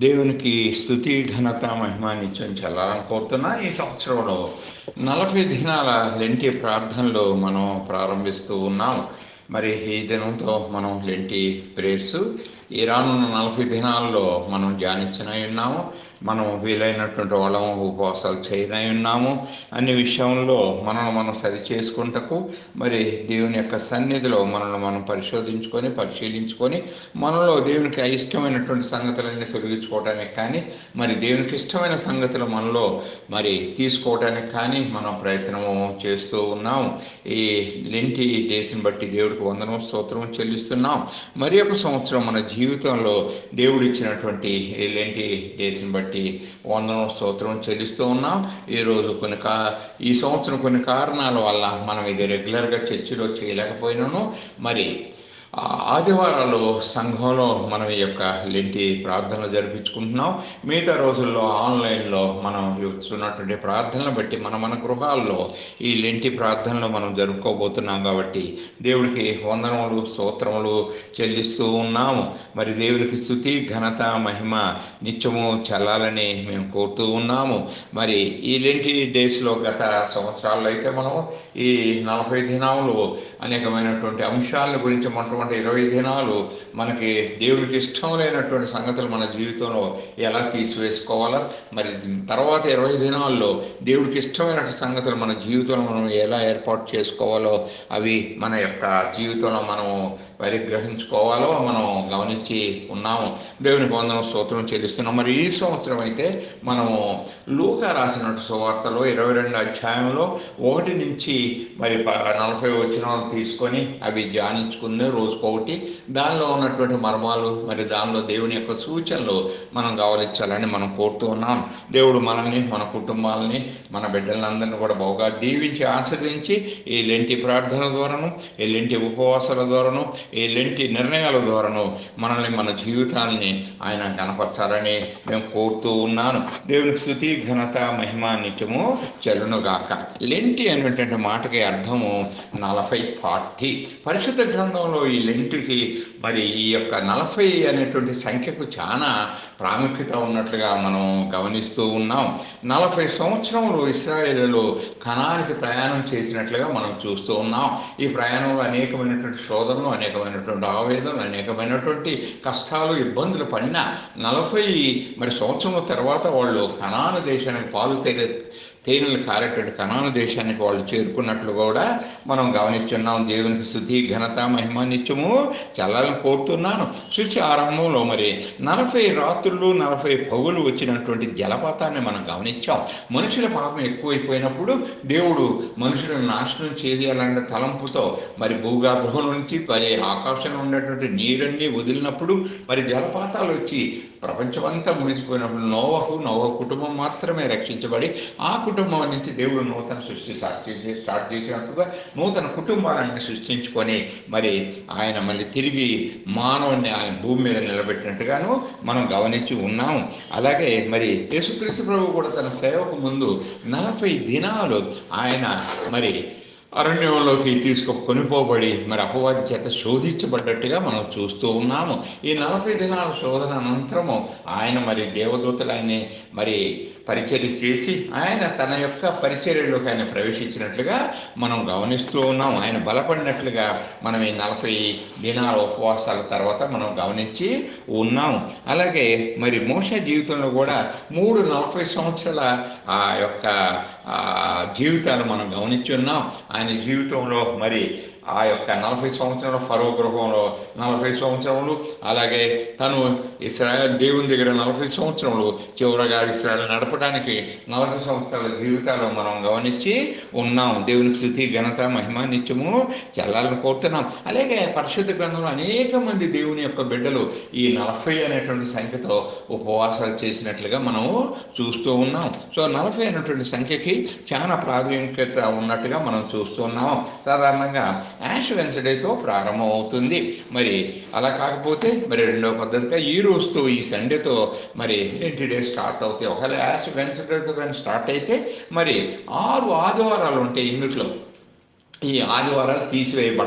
దేవునికి స్థుతి ఘనత మహిమ నిత్యం చెల్లాలని కోరుతున్నా ఈ సంవత్సరంలో నలభై దినాల లెంటి ప్రార్థనలు మనం ప్రారంభిస్తూ ఉన్నాం మరి ఈ దినంతో మనం లెంటి ప్రేయర్స్ ఈ రానున్న నలభై దినాల్లో మనం ధ్యానించనై ఉన్నాము మనం వీలైనటువంటి వాళ్ళం ఉపవాసాలు చేయనై ఉన్నాము అన్ని విషయంలో మనల్ని మనం సరి చేసుకుంటకు మరి దేవుని యొక్క సన్నిధిలో మనల్ని మనం పరిశోధించుకొని పరిశీలించుకొని మనలో దేవునికి అయిష్టమైనటువంటి సంగతులన్నీ తొలగించుకోవడానికి కానీ మరి దేవునికి ఇష్టమైన సంగతులు మనలో మరి తీసుకోవడానికి కానీ మనం ప్రయత్నము చేస్తూ ఉన్నాం ఈ లెంటి డేస్ని బట్టి దేవుడికి వందనం స్తోత్రం చెల్లిస్తున్నాం మరి ఒక సంవత్సరం మన జీవితంలో దేవుడు ఇచ్చినటువంటి ఈ లెంటి డేస్ని బట్టి వందనం స్తోత్రం చెల్లిస్తూ ఉన్నాం ఈరోజు కొన్ని కా ఈ సంవత్సరం కొన్ని కారణాల వల్ల మనం ఇది రెగ్యులర్గా చర్చిలో చేయలేకపోయినాను మరి ఆ ఆదివారాలు సంఘంలో మనం ఈ యొక్క లెంటి ప్రార్థనలు జరిపించుకుంటున్నాం మిగతా రోజుల్లో ఆన్లైన్లో మనం ఇస్తున్నటువంటి ప్రార్థనలు బట్టి మన మన గృహాల్లో ఈ లెంటి ప్రార్థనలు మనం జరుపుకోబోతున్నాం కాబట్టి దేవుడికి వందనములు స్తోత్రములు చెల్లిస్తూ ఉన్నాము మరి దేవునికి స్థుతి ఘనత మహిమ నిత్యము చెల్లాలని మేము కోరుతూ ఉన్నాము మరి ఈ లెంటి డేస్లో గత సంవత్సరాల్లో అయితే మనం ఈ నలభై దినాలు అనేకమైనటువంటి అంశాల గురించి మొట్టమొదటి ఇరవై దినాలు మనకి దేవుడికి ఇష్టం లేనటువంటి సంగతులు మన జీవితంలో ఎలా తీసివేసుకోవాలో మరి తర్వాత ఇరవై దినాల్లో దేవుడికి ఇష్టమైన సంగతులు మన జీవితంలో మనం ఎలా ఏర్పాటు చేసుకోవాలో అవి మన యొక్క జీవితంలో మనము పరిగ్రహించుకోవాలో మనం గమనించి ఉన్నాము దేవునికి వందనం స్తోత్రం చెల్లిస్తున్నాం మరి ఈ సంవత్సరం అయితే మనము లూక రాసినట్టు సువార్తలో ఇరవై రెండు అధ్యాయంలో ఒకటి నుంచి మరి ప- నలభై వచ్చిన తీసుకొని అవి ధ్యానించుకుని రోజుకొకటి దానిలో ఉన్నటువంటి మర్మాలు మరి దానిలో దేవుని యొక్క సూచనలు మనం గౌరవించాలని మనం కోరుతూ ఉన్నాం దేవుడు మనల్ని మన కుటుంబాలని మన బిడ్డలందరినీ కూడా బాగా దీవించి ఆశ్రదించి ఈ లెంటి ప్రార్థన ద్వారాను ఈ లెంటి ఉపవాసాల ద్వారాను ఈ లెంటి నిర్ణయాల ద్వారాను మనల్ని మన జీవితాన్ని ఆయన కనపరచాలని మేము కోరుతూ ఉన్నాను దేవునికి స్థుతి ఘనత మహిమ నిత్యము చెల్లునుగాక లెంటి అనేటువంటి మాటకి అర్థము నలభై ఫార్టీ పరిశుద్ధ గ్రంథంలో ఈ లెంటికి మరి ఈ యొక్క నలభై అనేటువంటి సంఖ్యకు చాలా ప్రాముఖ్యత ఉన్నట్లుగా మనం గమనిస్తూ ఉన్నాం నలభై సంవత్సరములు ఇస్రాయేలీలు కణానికి ప్రయాణం చేసినట్లుగా మనం చూస్తూ ఉన్నాం ఈ ప్రయాణంలో అనేకమైనటువంటి శోధనలు అనేకమైనటువంటి ఆవేదనలు అనేకమైనటువంటి కష్టాలు ఇబ్బందులు పడినా నలభై మరి సంవత్సరం తర్వాత వాళ్ళు కణాను దేశానికి పాలు తేలే తేనెలు కారేటువంటి కణాను దేశానికి వాళ్ళు చేరుకున్నట్లు కూడా మనం గమనిస్తున్నాం దేవునికి స్థుతి ఘనత మహిమ నిత్యము చల్లాలని కోరుతున్నాను సృష్టి ఆరంభంలో మరి నలభై రాత్రులు నలభై పగులు వచ్చినటువంటి జలపాతాన్ని మనం గమనించాం మనుషుల పాపం ఎక్కువైపోయినప్పుడు దేవుడు మనుషులను నాశనం చేయాలనే తలంపుతో మరి భూగర్భం నుంచి మరి ఆకాశంలో ఉన్నటువంటి నీరన్నీ వదిలినప్పుడు మరి జలపాతాలు వచ్చి ప్రపంచమంతా ముగిసిపోయినప్పుడు నోవహు నోవ కుటుంబం మాత్రమే రక్షించబడి ఆ కుటుంబం నుంచి దేవుడు నూతన సృష్టి స్టార్ట్ చేసి స్టార్ట్ చేసినట్టుగా నూతన కుటుంబాలను సృష్టించుకొని మరి ఆయన మళ్ళీ తిరిగి మానవుని ఆయన భూమి మీద నిలబెట్టినట్టుగాను మనం గమనించి ఉన్నాము అలాగే మరి యేసుక్రీస్తు ప్రభు కూడా తన సేవకు ముందు నలభై దినాలు ఆయన మరి అరణ్యంలోకి తీసుకు కొనిపోబడి మరి అపవాది చేత శోధించబడ్డట్టుగా మనం చూస్తూ ఉన్నాము ఈ నలభై దినాల శోధన అనంతరము ఆయన మరి దేవదూతలు ఆయన్ని మరి పరిచర్య చేసి ఆయన తన యొక్క పరిచర్యలోకి ఆయన ప్రవేశించినట్లుగా మనం గమనిస్తూ ఉన్నాం ఆయన బలపడినట్లుగా మనం ఈ నలభై దినాల ఉపవాసాల తర్వాత మనం గమనించి ఉన్నాం అలాగే మరి మోస జీవితంలో కూడా మూడు నలభై సంవత్సరాల ఆ యొక్క ఆ జీవితాలు మనం గమనించి ఉన్నాం ఆయన జీవితంలో మరి ఆ యొక్క నలభై సంవత్సరాల ఫరో గృహంలో నలభై సంవత్సరములు అలాగే తను ఇస్రాయల్ దేవుని దగ్గర నలభై సంవత్సరములు చివరగా ఇస్రాయల్ నడపడానికి నలభై సంవత్సరాల జీవితాలు మనం గమనించి ఉన్నాం దేవుని స్థుతి ఘనత మహిమ నిత్యము చల్లాలని కోరుతున్నాం అలాగే పరిశుద్ధ గ్రంథంలో అనేక మంది దేవుని యొక్క బిడ్డలు ఈ నలభై అనేటువంటి సంఖ్యతో ఉపవాసాలు చేసినట్లుగా మనము చూస్తూ ఉన్నాం సో నలభై అనేటువంటి సంఖ్యకి చాలా ప్రాధాన్యత ఉన్నట్టుగా మనం చూస్తూ ఉన్నాం సాధారణంగా యాష్ వెన్సడేతో ప్రారంభం అవుతుంది మరి అలా కాకపోతే మరి రెండవ పద్ధతిగా ఈ రోజుతో ఈ సండేతో మరి ఏంటి డే స్టార్ట్ అవుతాయి ఒకవేళ యాష్ వెన్సడేతో కానీ స్టార్ట్ అయితే మరి ఆరు ఆదివారాలు ఉంటాయి ఇందుట్లో ఈ ఆదివారాలు తీసివేయబడతాయి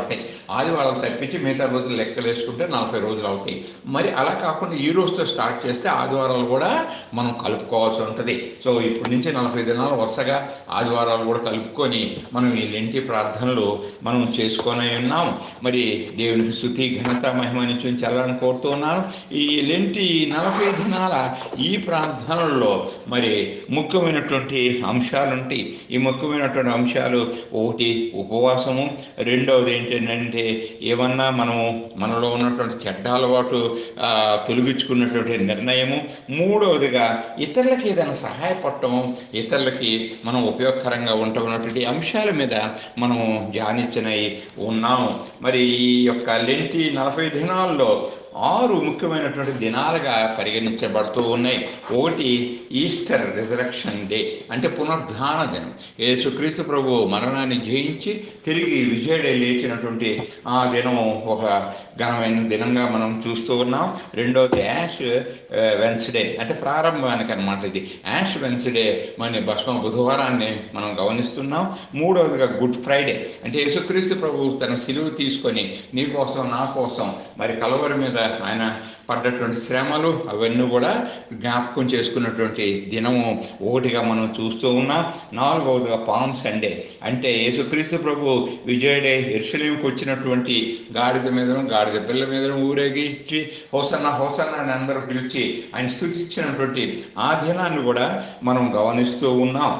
ఆదివారాలు తప్పించి మిగతా రోజులు లెక్కలు వేసుకుంటే నలభై రోజులు అవుతాయి మరి అలా కాకుండా ఈ రోజుతో స్టార్ట్ చేస్తే ఆదివారాలు కూడా మనం కలుపుకోవాల్సి ఉంటుంది సో ఇప్పటి నుంచి నలభై దినాలు వరుసగా ఆదివారాలు కూడా కలుపుకొని మనం ఈ లెంటి ప్రార్థనలు మనం చేసుకొని ఉన్నాం మరి దేవునికి స్థుతి ఘనత మహిమ నుంచి ఉంచాలని కోరుతూ ఉన్నాను ఈ లెంటి నలభై దినాల ఈ ప్రార్థనల్లో మరి ముఖ్యమైనటువంటి అంశాలు ఉంటాయి ఈ ముఖ్యమైనటువంటి అంశాలు ఒకటి ఉపవాసము రెండవది ఏంటంటే ఏమన్నా మనము మనలో ఉన్నటువంటి చెడ్డ అలవాటు ఆ, తొలగించుకున్నటువంటి నిర్ణయము మూడవదిగా ఇతరులకి ఏదైనా సహాయపడటం ఇతరులకి మనం ఉపయోగకరంగా ఉంటున్నటువంటి అంశాల మీద మనం ధ్యానించినవి ఉన్నాము మరి ఈ యొక్క లెంటి నలభై దినాల్లో ఆరు ముఖ్యమైనటువంటి దినాలుగా పరిగణించబడుతూ ఉన్నాయి ఒకటి ఈస్టర్ రిజరక్షన్ డే అంటే పునరుద్ధాన దినం యేసుక్రీస్తు ప్రభు మరణాన్ని జయించి తిరిగి విజయుడే లేచినటువంటి ఆ దినం ఒక ఘనమైన దినంగా మనం చూస్తూ ఉన్నాం రెండవది యాష్ వెన్స్డే అంటే ప్రారంభానికి అనమాట ఇది యాష్ వెన్స్డే మన భస్మ బుధవారాన్ని మనం గమనిస్తున్నాం మూడవదిగా గుడ్ ఫ్రైడే అంటే యేసుక్రీస్తు ప్రభు తన సిలువు తీసుకొని నీ కోసం నా కోసం మరి కలవరి మీద ఆయన పడ్డటువంటి శ్రమలు అవన్నీ కూడా జ్ఞాపకం చేసుకున్నటువంటి దినము ఒకటిగా మనం చూస్తూ ఉన్నాం నాలుగవదిగా పామ్ సండే అంటే యేసుక్రీస్తు ప్రభు విజయుడే ఎరుసలేంకి వచ్చినటువంటి గాడిద మీదను గాడిద పిల్ల మీదను ఊరేగించి హోసన్న హోసన్న అని అందరూ పిలిచి ఆయన స్థుతించినటువంటి ఆ దినాన్ని కూడా మనం గమనిస్తూ ఉన్నాం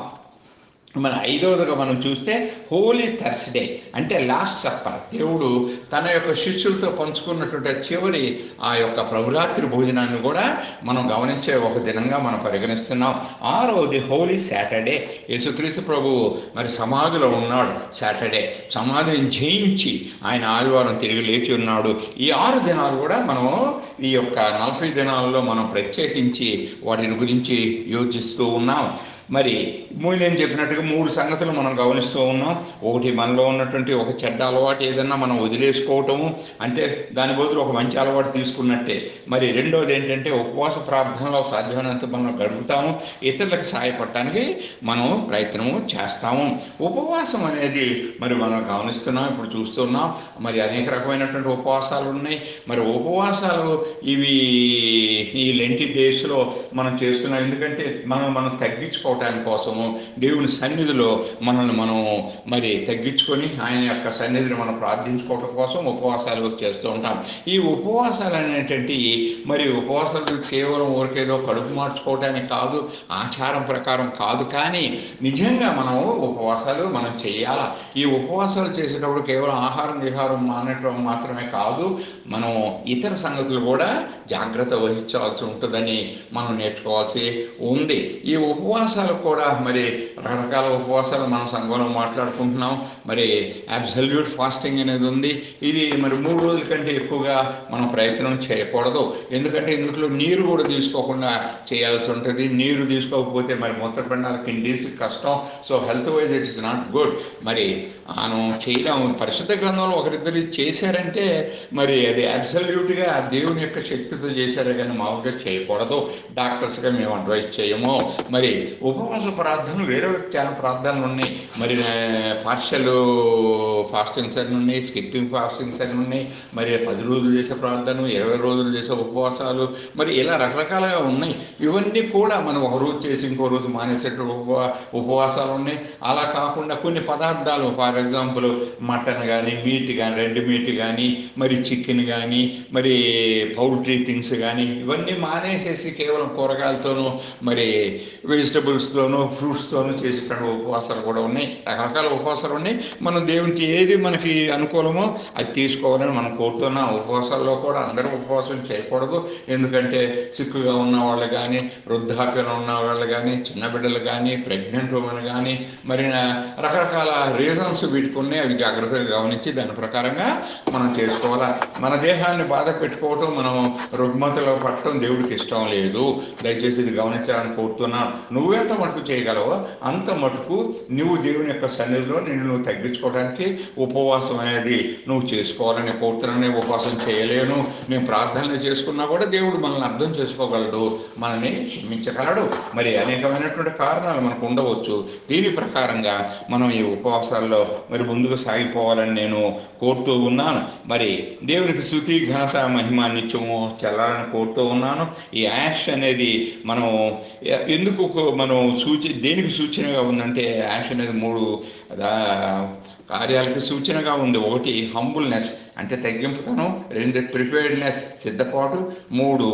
మన ఐదవదిగా మనం చూస్తే హోలీ థర్స్డే అంటే లాస్ట్ సప్పర్ దేవుడు తన యొక్క శిష్యులతో పంచుకున్నటువంటి చివరి ఆ యొక్క ప్రభురాత్రి భోజనాన్ని కూడా మనం గమనించే ఒక దినంగా మనం పరిగణిస్తున్నాం ఆరవది హోలీ సాటర్డే యేసుక్రీస్తు ప్రభువు మరి సమాధిలో ఉన్నాడు సాటర్డే సమాధిని జయించి ఆయన ఆదివారం తిరిగి లేచి ఉన్నాడు ఈ ఆరు దినాలు కూడా మనం ఈ యొక్క నలభై దినాల్లో మనం ప్రత్యేకించి వాటిని గురించి యోచిస్తూ ఉన్నాం మరి మూల్యం చెప్పినట్టుగా మూడు సంగతులు మనం గమనిస్తూ ఉన్నాం ఒకటి మనలో ఉన్నటువంటి ఒక చెడ్డ అలవాటు ఏదన్నా మనం వదిలేసుకోవటము అంటే దాని బదులు ఒక మంచి అలవాటు తీసుకున్నట్టే మరి రెండోది ఏంటంటే ఉపవాస ప్రార్థనలో సాధ్యమైనంత మనం గడుపుతాము ఇతరులకు సహాయపడటానికి మనం ప్రయత్నము చేస్తాము ఉపవాసం అనేది మరి మనం గమనిస్తున్నాం ఇప్పుడు చూస్తున్నాం మరి అనేక రకమైనటువంటి ఉపవాసాలు ఉన్నాయి మరి ఉపవాసాలు ఇవి ఈ లెంటి డేస్లో మనం చేస్తున్నాం ఎందుకంటే మనం మనం తగ్గించుకోవటానికి కోసము దేవుని సన్నిధిలో మనల్ని మనం మరి తగ్గించుకొని ఆయన యొక్క సన్నిధిని మనం ప్రార్థించుకోవటం కోసం ఉపవాసాలు చేస్తూ ఉంటాం ఈ ఉపవాసాలు అనేటువంటి మరి ఉపవాసాలు కేవలం ఊరికేదో కడుపు మార్చుకోవటానికి కాదు ఆచారం ప్రకారం కాదు కానీ నిజంగా మనం ఉపవాసాలు మనం చేయాలా ఈ ఉపవాసాలు చేసేటప్పుడు కేవలం ఆహారం విహారం మానటం మాత్రమే కాదు మనం ఇతర సంగతులు కూడా జాగ్రత్త వహించాల్సి ఉంటుందని మనం నేర్చుకోవాల్సి ఉంది ఈ ఉపవాసాలు కూడా మరి రకరకాల ఉపవాసాలు మనం సంఘంలో మాట్లాడుకుంటున్నాం మరి అబ్సల్యూట్ ఫాస్టింగ్ అనేది ఉంది ఇది మరి మూడు రోజుల కంటే ఎక్కువగా మనం ప్రయత్నం చేయకూడదు ఎందుకంటే ఇందులో నీరు కూడా తీసుకోకుండా చేయాల్సి ఉంటుంది నీరు తీసుకోకపోతే మరి మూత్రపిండాల కిండీస్ కష్టం so health wise it is not good మరి మనం చేయలేము పరిశుద్ధ గ్రంథంలో ఒకరిద్దరు ఇది చేశారంటే మరి అది అబ్సల్యూట్గా దేవుని యొక్క శక్తితో చేశారే కానీ మామూలుగా చేయకూడదు డాక్టర్స్గా మేము అడ్వైస్ చేయము మరి ఉపవాస ప్రార్థనలు వేరే చాలా ప్రార్థనలు ఉన్నాయి మరి పార్షల్ ఫాస్టింగ్స్ అని ఉన్నాయి స్కిప్పింగ్ ఫాస్టింగ్స్ అని ఉన్నాయి మరి పది రోజులు చేసే ప్రార్థన ఇరవై రోజులు చేసే ఉపవాసాలు మరి ఇలా రకరకాలుగా ఉన్నాయి ఇవన్నీ కూడా మనం ఒక రోజు చేసి ఇంకో రోజు మానేసేట ఉప ఉపవాసాలు ఉన్నాయి అలా కాకుండా కొన్ని పదార్థాలు ఫర్ ఎగ్జాంపుల్ మటన్ కానీ మీట్ కానీ రెడ్ మీట్ కానీ మరి చికెన్ కానీ మరి పౌల్ట్రీ థింగ్స్ కానీ ఇవన్నీ మానేసేసి కేవలం కూరగాయలతోనూ మరి వెజిటబుల్స్తోనూ ఫ్రూట్స్తోనూ చేసేటువంటి ఉపవాసాలు కూడా ఉన్నాయి రకరకాల ఉపవాసాలు ఉన్నాయి మనం దేవునికి ఏది మనకి అనుకూలమో అది తీసుకోవాలని మనం కోరుతున్నాం ఉపవాసాల్లో కూడా అందరూ ఉపవాసం చేయకూడదు ఎందుకంటే సిక్కుగా ఉన్న వాళ్ళు కానీ వృద్ధాప్యంలో ఉన్న వాళ్ళు కానీ చిన్న బిడ్డలు కానీ ప్రెగ్నెంట్ ఉమెన్ కానీ మరి రకరకాల రీజన్స్ వీటికి ఉన్నాయి అవి జాగ్రత్తగా గమనించి దాని ప్రకారంగా మనం చేసుకోవాలా మన దేహాన్ని బాధ పెట్టుకోవటం మనం రుగ్మతలో పట్టడం దేవుడికి ఇష్టం లేదు దయచేసి ఇది గమనించాలని కోరుతున్నాను నువ్వెంత మటుకు చేయగలవో అంత మటుకు నువ్వు దేవుని యొక్క సన్నిధిలో నిన్ను నువ్వు తగ్గించుకోవడానికి ఉపవాసం అనేది నువ్వు చేసుకోవాలని కోరుతున్నానే ఉపవాసం చేయలేను నేను ప్రార్థనలు చేసుకున్నా కూడా దేవుడు మనల్ని అర్థం చేసుకోగలడు మనల్ని క్షమించగలడు మరి అనేకమైనటువంటి కారణాలు మనకు ఉండవచ్చు దీని ప్రకారంగా మనం ఈ ఉపవాసాల్లో మరి ముందుకు సాగిపోవాలని నేను కోరుతూ ఉన్నాను మరి దేవునికి శృతి ఘనత మహిమ నిత్యము చెల్లాలని కోరుతూ ఉన్నాను ఈ యాష్ అనేది మనం ఎ- ఎందుకు ఒక- మనం సూచి దేనికి సూచనగా ఉందంటే యాష్ అనేది మూడు దా- కార్యాలకి సూచనగా ఉంది ఒకటి హంబుల్నెస్ అంటే తగ్గింపుతనం రెండు ప్రిపేర్డ్నెస్ సిద్ధపాటు మూడు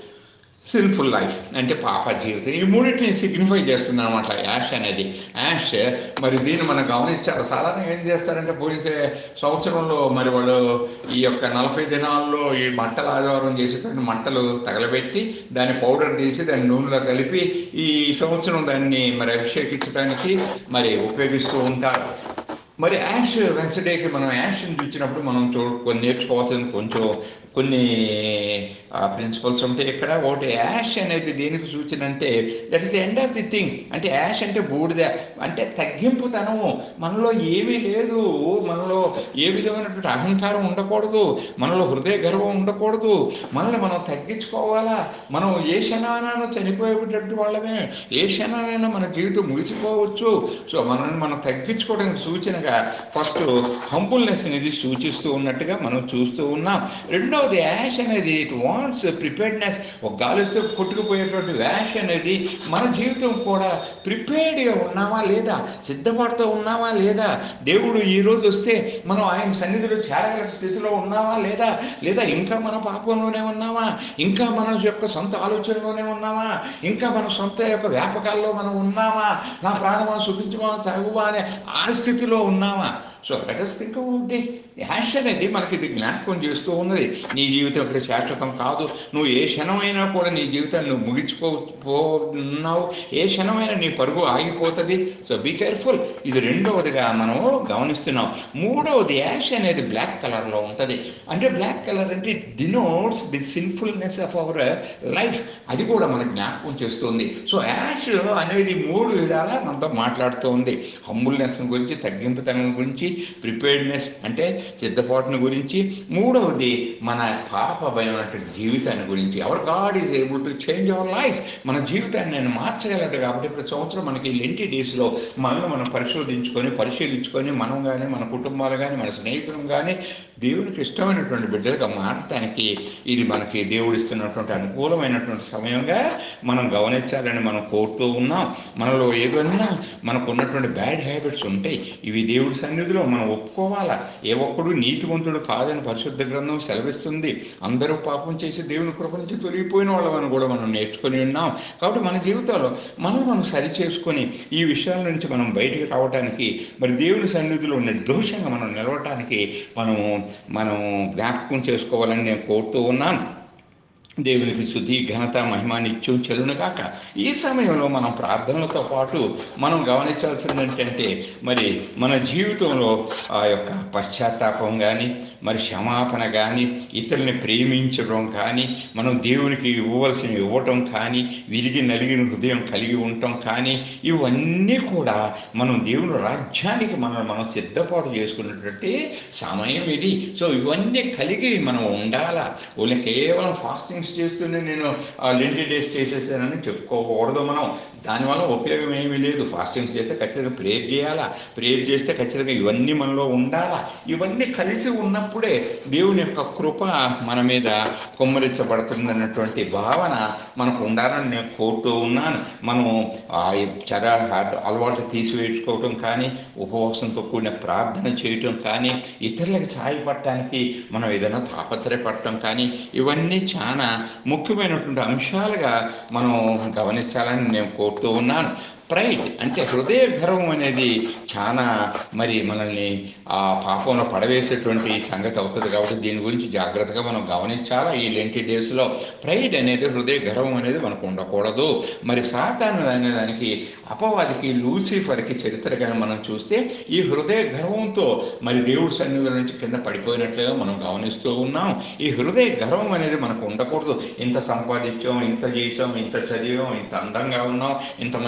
సిన్ఫుల్ లైఫ్ అంటే పాప జీవితం ఈ మూడింటిని సిగ్నిఫై చేస్తుంది అనమాట యాష్ అనేది యాష్ మరి దీన్ని మనం గమనించాలి సాధారణంగా ఏం చేస్తారంటే పోయిన సంవత్సరంలో మరి వాళ్ళు ఈ యొక్క నలభై దినాల్లో ఈ మంటల ఆదివారం చేసేటువంటి మంటలు తగలబెట్టి దాన్ని పౌడర్ తీసి దాన్ని నూనెలో కలిపి ఈ సంవత్సరం దాన్ని మరి అభిషేకించడానికి మరి ఉపయోగిస్తూ ఉంటారు మరి యాష్ వెన్స్డేకి మనం యాష్ని చూసినప్పుడు మనం చూ కొన్ని నేర్చుకోవాల్సిన కొంచెం కొన్ని ప్రిన్సిపల్స్ ఉంటాయి ఇక్కడ ఒకటి యాష్ అనేది దేనికి సూచన అంటే that is the end of the thing అంటే యాష్ అంటే బూడిద అంటే తగ్గింపుతనము మనలో ఏమీ లేదు మనలో ఏ విధమైనటువంటి అహంకారం ఉండకూడదు మనలో హృదయ గర్వం ఉండకూడదు మనల్ని మనం తగ్గించుకోవాలా మనం ఏ క్షణానైనా చనిపోయేటట్టు వాళ్ళమే ఏ క్షణానైనా మన జీవితం ముగిసిపోవచ్చు సో మనల్ని మనం తగ్గించుకోవడానికి సూచనగా ఫస్ట్ హంబుల్నెస్ అనేది సూచిస్తూ ఉన్నట్టుగా మనం చూస్తూ ఉన్నాం రెండవది యాష్ అనేది ఇట్ వాంట్స్ ప్రిపేర్డ్నెస్ ఒక గాలితో కొట్టుకుపోయేటువంటి యాష్ అనేది మన జీవితం కూడా ప్రిపేర్డ్గా ఉన్నామా లేదా సిద్ధపాటుతో ఉన్నామా లేదా దేవుడు ఈ రోజు వస్తే మనం ఆయన సన్నిధిలో చేరగల స్థితిలో ఉన్నామా లేదా లేదా ఇంకా మన పాపంలోనే ఉన్నామా ఇంకా మన యొక్క సొంత ఆలోచనలోనే ఉన్నామా ఇంకా మన సొంత యొక్క వ్యాపకాల్లో మనం ఉన్నామా నా ప్రాణమా సుఖించమా సాగువా అనే ఆ స్థితిలో ఉన్నామా so let us think about this ash అనేది మనకి ఇది జ్ఞాపకం చేస్తూ ఉన్నది నీ జీవితం ఇక్కడ శాశ్వతం కాదు నువ్వు ఏ క్షణమైనా కూడా నీ జీవితాన్ని నువ్వు ముగించుకో పోన్నావు ఏ క్షణమైనా నీ పరుగు ఆగిపోతుంది సో బీ కేర్ఫుల్ ఇది రెండవదిగా మనం గమనిస్తున్నాం మూడవది యాష్ అనేది బ్లాక్ కలర్లో ఉంటుంది అంటే బ్లాక్ కలర్ అంటే denotes the sinfulness of our life అది కూడా మనకు జ్ఞాపకం చేస్తుంది సో యాష్ అనేది మూడు విధాల మనతో మాట్లాడుతూ ఉంది హంబుల్నెస్ గురించి తగ్గింపుతనం గురించి ప్రిపేర్డ్నెస్ అంటే సిద్ధపాటుని గురించి మూడవది మన పాపభయమైనటువంటి జీవితాన్ని గురించి our God is able to change our life మన జీవితాన్ని నేను మార్చగలడు కాబట్టి ప్రతి సంవత్సరం మనకి లెంటి డేస్లో మనల్ని మనం పరిశోధించుకొని పరిశీలించుకొని మనం కానీ మన కుటుంబాలు కానీ మన స్నేహితులు కానీ దేవునికి ఇష్టమైనటువంటి బిడ్డలుగా మారటానికి ఇది మనకి దేవుడు ఇస్తున్నటువంటి అనుకూలమైనటువంటి సమయంగా మనం గమనించాలని మనం కోరుతూ ఉన్నాం మనలో ఏదన్నా మనకు ఉన్నటువంటి బ్యాడ్ హ్యాబిట్స్ ఉంటాయి ఇవి దేవుడి సన్నిధిలో మనం ఒప్పుకోవాలా ఏ ఒక్కడు నీతివంతుడు కాదని పరిశుద్ధ గ్రంథం సెలవిస్తుంది అందరూ పాపం చేసి దేవుని కృప నుంచి తొలగిపోయిన వాళ్ళని కూడా మనం నేర్చుకొని ఉన్నాం కాబట్టి మన జీవితంలో మనం మనం సరి చేసుకొని ఈ విషయాల నుంచి మనం బయటికి రావడానికి మరి దేవుని సన్నిధిలో నిర్దోషంగా మనం నిలవటానికి మనము మనం జ్ఞాపకం చేసుకోవాలని నేను కోరుతూ ఉన్నాను దేవునికి శుద్ధి ఘనత మహిమ నిత్యం చెల్లును కాక ఈ సమయంలో మనం ప్రార్థనలతో పాటు మనం గమనించాల్సింది ఏంటంటే మరి మన జీవితంలో ఆ యొక్క పశ్చాత్తాపం కానీ మరి క్షమాపణ కానీ ఇతరుల్ని ప్రేమించడం కానీ మనం దేవునికి ఇవ్వవలసిన ఇవ్వటం కానీ విరిగి నలిగిన హృదయం కలిగి ఉండటం కానీ ఇవన్నీ కూడా మనం దేవుని రాజ్యానికి మనం మనం సిద్ధపాటు చేసుకున్నటువంటి సమయం ఇది సో ఇవన్నీ కలిగి మనం ఉండాలా ఓన్లీ కేవలం ఫాస్టింగ్స్ చేస్తూనే నేను లెంటి డేస్ చేసేసానని చెప్పుకోకూడదు మనం దానివల్ల ఉపయోగం ఏమీ లేదు ఫాస్టింగ్స్ చేస్తే ఖచ్చితంగా ప్రేర్ చేయాలా ప్రేర్ చేస్తే ఖచ్చితంగా ఇవన్నీ మనలో ఉండాలా ఇవన్నీ కలిసి ఉన్నప్పుడే దేవుని యొక్క కృప మన మీద కొమ్మరించబడుతుంది అన్నటువంటి భావన మనకు ఉండాలని నేను కోరుతూ ఉన్నాను మనం ఆ చర అలవాటు తీసివేసుకోవటం కానీ ఉపవాసంతో కూడిన ప్రార్థన చేయటం కానీ ఇతరులకు సహాయపడటానికి మనం ఏదైనా తాపత్రయపడటం కానీ ఇవన్నీ చాలా ముఖ్యమైనటువంటి అంశాలుగా మనం గమనించాలని నేను కోరుతూ ఉన్నాను ప్రైడ్ అంటే హృదయ గర్వం అనేది చాలా మరి మనల్ని ఆ పాపంలో పడవేసేటువంటి సంగతి అవుతుంది కాబట్టి దీని గురించి జాగ్రత్తగా మనం గమనించాలా ఈ లెంటి డేస్లో ప్రైడ్ అనేది హృదయ గర్వం అనేది మనకు ఉండకూడదు మరి సాతాను అనే దానికి అపవాదికి లూసిఫర్కి చరిత్ర కానీ మనం చూస్తే ఈ హృదయ గర్వంతో మరి దేవుడి సన్నిధుల నుంచి కింద పడిపోయినట్లుగా మనం గమనిస్తూ ఉన్నాం ఈ హృదయ గర్వం అనేది మనకు ఉండకూడదు ఇంత సంపాదించాం ఇంత చేసాం ఇంత చదివాం ఇంత అందంగా ఉన్నాం ఇంత మంచి ఇల్లు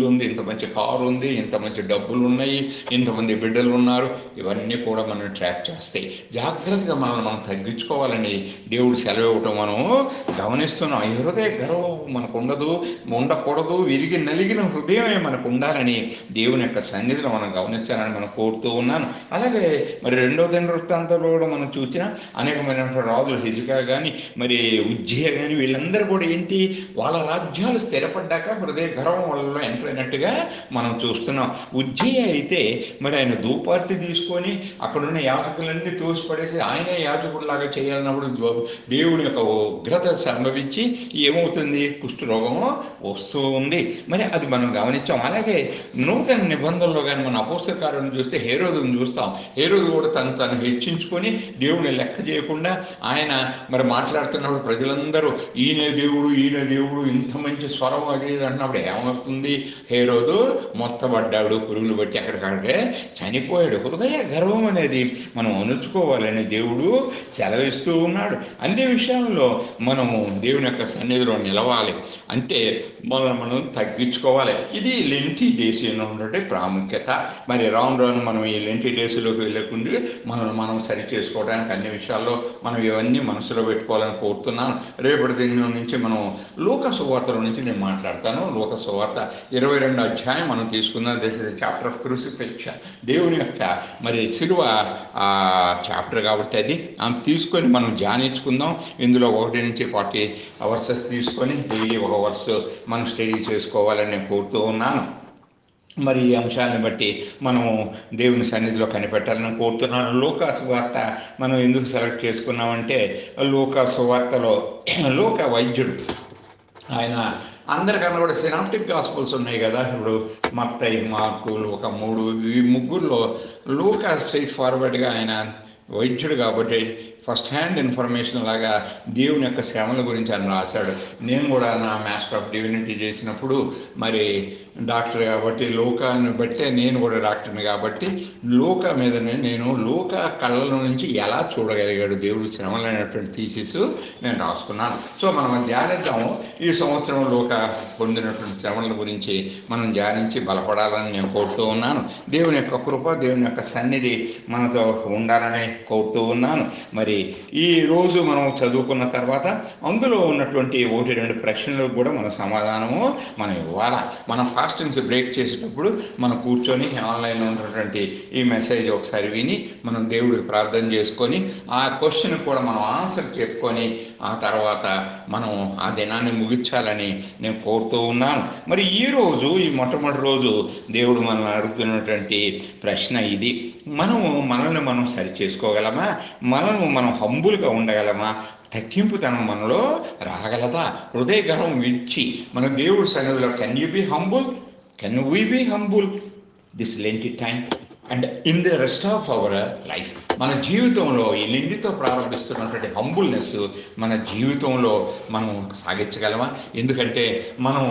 ఉంది ఇంత మంచి కారు ఉంది ఇంత మంచి డబ్బులు ఉన్నాయి ఇంతమంది బిడ్డలు ఉన్నారు ఇవన్నీ కూడా మనం ట్రాక్ చేస్తాయి జాగ్రత్తగా మనల్ని మనం తగ్గించుకోవాలని దేవుడు సెలవు ఇవ్వటం మనం గమనిస్తున్నాం ఈ హృదయ గర్వం మనకు ఉండదు ఉండకూడదు విరిగి నలిగిన హృదయమే మనకు ఉండాలని దేవుని యొక్క సన్నిధిలో మనం గమనించాలని మనం కోరుతూ ఉన్నాను అలాగే మరి రెండో దిన వృత్తాంతంలో కూడా మనం చూసిన అనేకమైనటువంటి రాజులు హిజికా కానీ మరి ఉజ్జయ కానీ వీళ్ళందరూ కూడా ఏంటి వాళ్ళ రాజ్యాలు స్థిరపడ్డాక హృదయ గర్వం వాళ్ళలో ఎంటర్ అయినట్టుగా మనం చూస్తున్నాం ఉజ్జయ అయితే మరి ఆయన దూపార్తి తీసుకొని అక్కడున్న యాజకులన్నీ తోసిపడేసి ఆయనే యాజకుడిలాగా చేయాలన్నప్పుడు దేవుని యొక్క ఉగ్రత సంభవించి ఏమవుతుంది కుష్ఠరోగము వస్తూ ఉంది మరి అది మనం గమనించాం అలాగే నూతన నిబంధనలో కానీ మన అపోస్తకారులను చూస్తే హేరోదుని చూస్తాం హేరోదు కూడా తను తను హెచ్చించుకొని దేవుని లెక్క చేయకుండా ఆయన మరి మాట్లాడుతున్నప్పుడు ప్రజలందరూ ఈయనే దేవుడు ఈయన దేవుడు ఇంత మంచి స్వరం అది ఇది అంటున్నప్పుడు ఏమవుతుంది హేరోదు మొత్తబడ్డాడు పురుగులు బట్టి అక్కడికక్కడే చనిపోయాడు హృదయ గర్వం అనేది మనం అణుచుకోవాలని దేవుడు సెలవిస్తూ ఉన్నాడు అన్ని విషయాల్లో మనము దేవుని యొక్క సన్నిధిలో నిలవాలి అంటే మనం మనం తగ్గించుకోవాలి ఇది లెంటి డేస్ ఉన్నటువంటి ప్రాముఖ్యత మరి రాను రాను మనం ఈ లెంటి డేస్లోకి వెళ్ళకుండా మనం మనం సరి చేసుకోవడానికి అన్ని విషయాల్లో మనం ఇవన్నీ మనసులో పెట్టుకోవాలని కోరుతున్నాను రేపటి దిన నుంచి మనం లోక సువార్తల నుంచి నేను మాట్లాడతాను లోక సువార్త ఇరవై రెండు అధ్యాయం మనం తీసుకుందాం this is chapter of crucifixion దేవుని యొక్క మరి సిలువ చాప్టర్ కాబట్టి అది ఆమె తీసుకొని మనం ధ్యానించుకుందాం ఇందులో ఒకటి నుంచి ఫార్టీ అవర్సెస్ తీసుకొని డైలీ ఒక వర్స్ మనం స్టడీ చేసుకోవాలని నేను కోరుతూ ఉన్నాను మరి ఈ అంశాలను బట్టి మనము దేవుని సన్నిధిలో కనిపెట్టాలని కోరుతున్నాను లోకా సువార్త మనం ఎందుకు సెలెక్ట్ చేసుకున్నామంటే లోకా సువార్తలో లోక వైద్యుడు ఆయన అందరికన్నా కూడా సినాప్టిక్ గాస్పుల్స్ ఉన్నాయి కదా ఇప్పుడు మత్తయి మార్కులు ఒక మూడు ఈ ముగ్గురులో లోక స్ట్రైట్ ఫార్వర్డ్గా ఆయన వైద్యుడు కాబట్టి ఫస్ట్ హ్యాండ్ ఇన్ఫర్మేషన్ లాగా దేవుని యొక్క శ్రమల గురించి ఆయన రాశాడు నేను కూడా నా మాస్టర్ ఆఫ్ డివినిటీ చేసినప్పుడు మరి డాక్టర్ కాబట్టి లోకాన్ని బట్టే నేను కూడా డాక్టర్ని కాబట్టి లోక మీదనే నేను లోక కళ్ళ నుంచి ఎలా చూడగలిగాడు దేవుడు శ్రమలైనటువంటి థీసిస్ నేను రాసుకున్నాను సో మనం ధ్యానిద్దాము ఈ సంవత్సరం లోక పొందినటువంటి శ్రమల గురించి మనం ధ్యానించి బలపడాలని నేను కోరుతూ ఉన్నాను దేవుని యొక్క కృప దేవుని యొక్క సన్నిధి మనతో ఉండాలని కోరుతూ ఉన్నాను మరి ఈ రోజు మనం చదువుకున్న తర్వాత అందులో ఉన్నటువంటి ఒకటి రెండు ప్రశ్నలకు కూడా మన సమాధానము మనం ఇవ్వాలా మన ఫాస్టింగ్స్ బ్రేక్ చేసేటప్పుడు మనం కూర్చొని ఆన్లైన్లో ఉన్నటువంటి ఈ మెసేజ్ ఒకసారి విని మనం దేవుడికి ప్రార్థన చేసుకొని ఆ క్వశ్చన్ కూడా మనం ఆన్సర్ చెప్పుకొని ఆ తర్వాత మనం ఆ దినాన్ని ముగించాలని నేను కోరుతూ ఉన్నాను మరి ఈ రోజు ఈ మొట్టమొదటి రోజు దేవుడు మనల్ని అడుగుతున్నటువంటి ప్రశ్న ఇది మనము మనల్ని మనం సరి చేసుకోగలమా మనము మనం హంబుల్గా ఉండగలమా తగ్గింపుతనం మనలో రాగలదా హృదయ గర్వం విడిచి మన దేవుడి సన్నిధిలో can you be humble can we be humble this Lenten time and in the rest of our life మన జీవితంలో ఈ నిండితో ప్రారంభిస్తున్నటువంటి హంబుల్నెస్ మన జీవితంలో మనం సాగించగలమా ఎందుకంటే మనం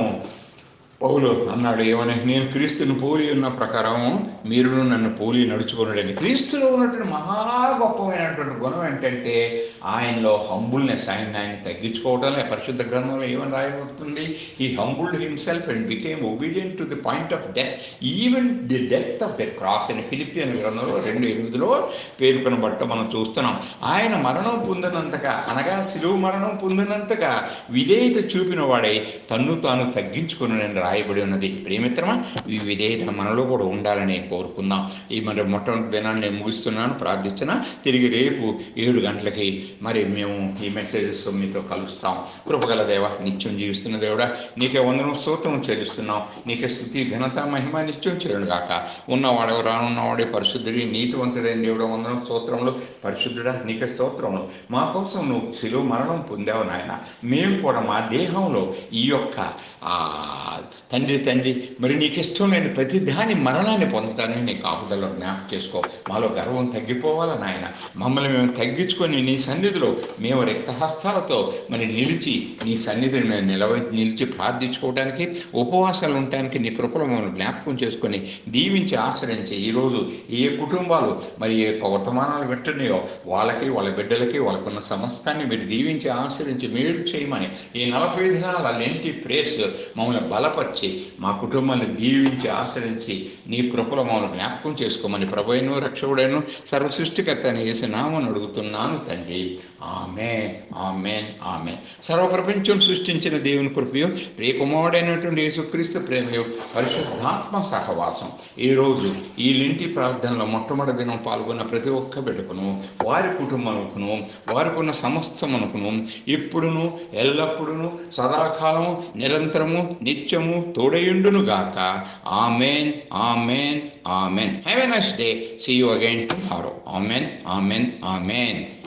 పౌలు అన్నాడు ఏమని నేను క్రీస్తుని పోలి ఉన్న ప్రకారం మీరును నన్ను పోలి నడుచుకున్నాడని క్రీస్తులో ఉన్నటువంటి మహా గొప్పమైనటువంటి గుణం ఏంటంటే ఆయనలో హంబుల్నెస్ ఆయన ఆయన తగ్గించుకోవడంలో పరిశుద్ధ గ్రంథంలో ఏమని రాయబడుతుంది ఈ humbled himself and became obedient to the point of death even the death of the cross అని ఫిలిపియన్ గ్రంథంలో రెండు ఎనిమిదిలో పేర్కొనబట్ట మనం చూస్తున్నాం ఆయన మరణం పొందినంతగా అనగా సిలువు మరణం పొందినంతగా విధేయత చూపిన వాడై తన్ను తాను తగ్గించుకుని రాయబడి ఉన్నది ప్రేమిత్రమా ఈ విధేయత మనలో కూడా ఉండాలని కోరుకుందాం ఈ మరి మొట్టమొదటి దినాన్ని నేను ముగిస్తున్నాను ప్రార్థించిన తిరిగి రేపు ఏడు గంటలకి మరి మేము ఈ మెసేజెస్ మీతో కలుస్తాం కృపగల దేవ నిత్యం జీవిస్తున్న దేవుడా నీకే వందనం స్తోత్రం చెల్లిస్తున్నాం నీకే స్థుతి ఘనత మహిమ నిత్యం చేరును గాక ఉన్నవాడు రానున్నవాడే పరిశుద్ధుడి నీతివంతుడైన దేవుడు వందనం స్తోత్రములు పరిశుద్ధుడా నీకే స్తోత్రములు మా కోసం నువ్వు శిలువ మరణం పొందావు నాయన మేము కూడా మా దేహంలో ఈ యొక్క ఆ తండ్రి తండ్రి మరి నీకు ఇష్టం లేని ప్రతి దాని మరణాన్ని పొందటానికి నీ కాపుదల్లో జ్ఞాపకం చేసుకో మాలో గర్వం తగ్గిపోవాలా నాయన మమ్మల్ని మేము తగ్గించుకొని నీ సన్నిధిలో మేము రక్తహస్తాలతో మరి నిలిచి నీ సన్నిధిని మేము నిలవ నిలిచి ప్రార్థించుకోవడానికి ఉపవాసాలు ఉండటానికి నీ కృపలో మమ్మల్ని జ్ఞాపకం చేసుకొని దీవించి ఆశ్రయించి ఈరోజు ఏ కుటుంబాలు మరి ఏ వర్తమానాలు వింటున్నాయో వాళ్ళకి వాళ్ళ బిడ్డలకి వాళ్ళకున్న సమస్తాన్ని మీరు దీవించి ఆశ్రయించి మేలు చేయమని ఈ నలభై దినాల లెంటి ప్రేయర్స్ మమ్మల్ని బలపరిచి బలపరిచి మా కుటుంబాన్ని దీవించి ఆశ్రయించి నీ కృపలో మమ్మల్ని జ్ఞాపకం చేసుకోమని ప్రభైను రక్షకుడైన సర్వ సృష్టికర్త అని వేసి నామని అడుగుతున్నాను తండ్రి ఆమె ఆమె ఆమె సర్వ ప్రపంచం సృష్టించిన దేవుని కృపయో ప్రియకుమారుడైనటువంటి యేసుక్రీస్తు ప్రేమయో పరిశుద్ధాత్మ సహవాసం ఈరోజు ఈ లింటి ప్రార్థనలో మొట్టమొదటి దినం పాల్గొన్న ప్రతి ఒక్క బిడ్డకును వారి కుటుంబముకును వారికి ఉన్న సమస్తమునకును ఇప్పుడును ఎల్లప్పుడును సదాకాలము నిరంతరము నిత్యము తోడయుండును గాక amen amen amen have a nice day see you again tomorrow amen amen amen